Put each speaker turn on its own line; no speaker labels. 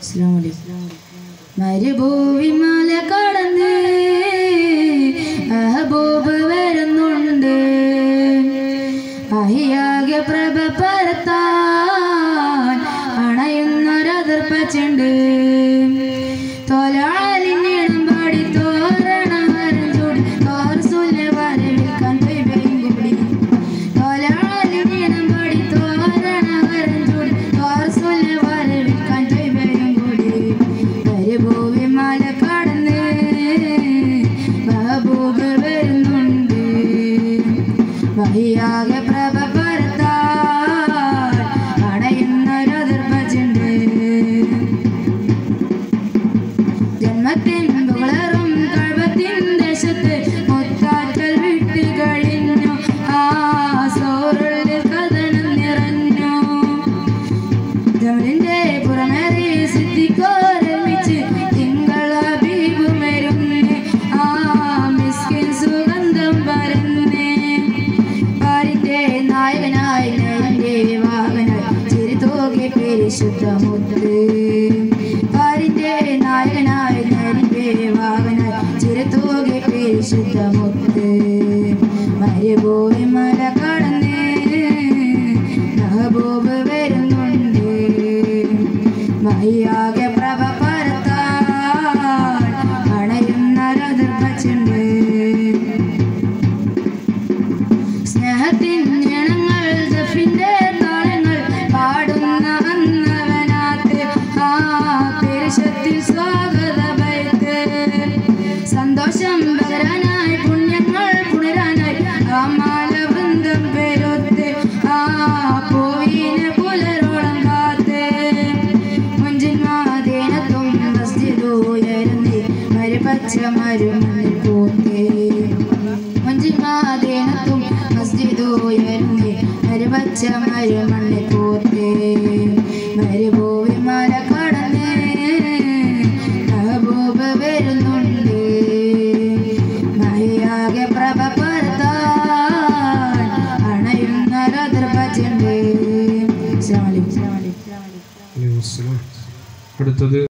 മരുഭൂവി മല കടന്ന് അഹബൂബ് വരുന്നുണ്ട് അഹിയാകെ പ്രഭ പരത്താൻ അണയുന്നൊരതിർപ്പച്ചുണ്ട് തൊലാലിനിടം പാടി തോരണ ചൂടി തോർസുല്യ വരവിൽക്കാൻ തൊയ്ബയും കൂടി തൊലാലിനിടം പാടി തോരണ ചൂടി തോർസുല്യ വരവിൽക്കാൻ തൊയ്ബയും കൂടി പരിഭൂവി മല കടന്ന് ബഹബൂബ് വരുന്നുണ്ട് വഹിയാകെ പ്രഭ പരത്താൻ അണയുന്നൊരതിർപ്പച്ചുണ്ട് ജന്മത്തിൻ പുകളറും കഴവത്തിൻ ദേശത്ത് മുത്താറ്റൽ വിട്ട് കഴിഞ്ഞു ആ സോറുള്ളിൽ കഥനം നിറഞ്ഞു ജമലിന്റെ പുറമേറി സിദ്ധിക്കോരമിച്ച് തിങ്കൾ ഹബീബ് വരുന്നേ ആ മിസ്കിൻ സുഗന്ധം പരന്നേ പാരിന്റെ നായകനായി നേരിന്റെ വാഹനായി ചിരിതോകെ പരിശുദ്ധമുത്ത് പാരിന്റെ നായകനായി നേരിന്റെ വാഹനായി ചിരിതോകെ പരിശുദ്ധമുത്ത് മരുഭൂമി മല കടന്ന് മെഹബൂബ് വരുന്നുണ്ട് മഹിയാകെ പ്രഭ പരത്താൻ അണയുന്ന രതിർപ്പച്ചുണ്ട് സ്നേഹത്തിൻ ഞണങ്ങൾ ജഫിന്റെ താളങ്ങൾ പാടുന്ന അന്നവനാത്ത് ആ പെരുശത്തിൽ സ്വാഗത ബൈത്ത് സന്തോഷം പകരാനായി പുണ്യങ്ങൾ പുണരാനായി ആ മാലവൃന്ദം പേരൊത്ത് ആ പൂവിനെ പുലരോളം കാത്ത് മുഞ്ചിൻ മാതേനത്തും മസ്ജിദ് ഉയർന്നേ മരുപച്ച മരുമണ്ണിൽ പൂത്തേ മുഞ്ചിൻ മാതേനത്തും മസ്ജിദ് ഉയർന്നേ മരുപച്ച മരുമണ്ണിൽ പൂത്തേ മരുഭൂവി മല കടന്ന് മെഹബൂബ് വരുന്നുണ്ട് മഹിയാകെ പ്രഭ പരത്താൻ അണയുന്ന രതിർപ്പച്ചുണ്ട് അസ്സലാമു അലൈക്കും
അടുത്തത്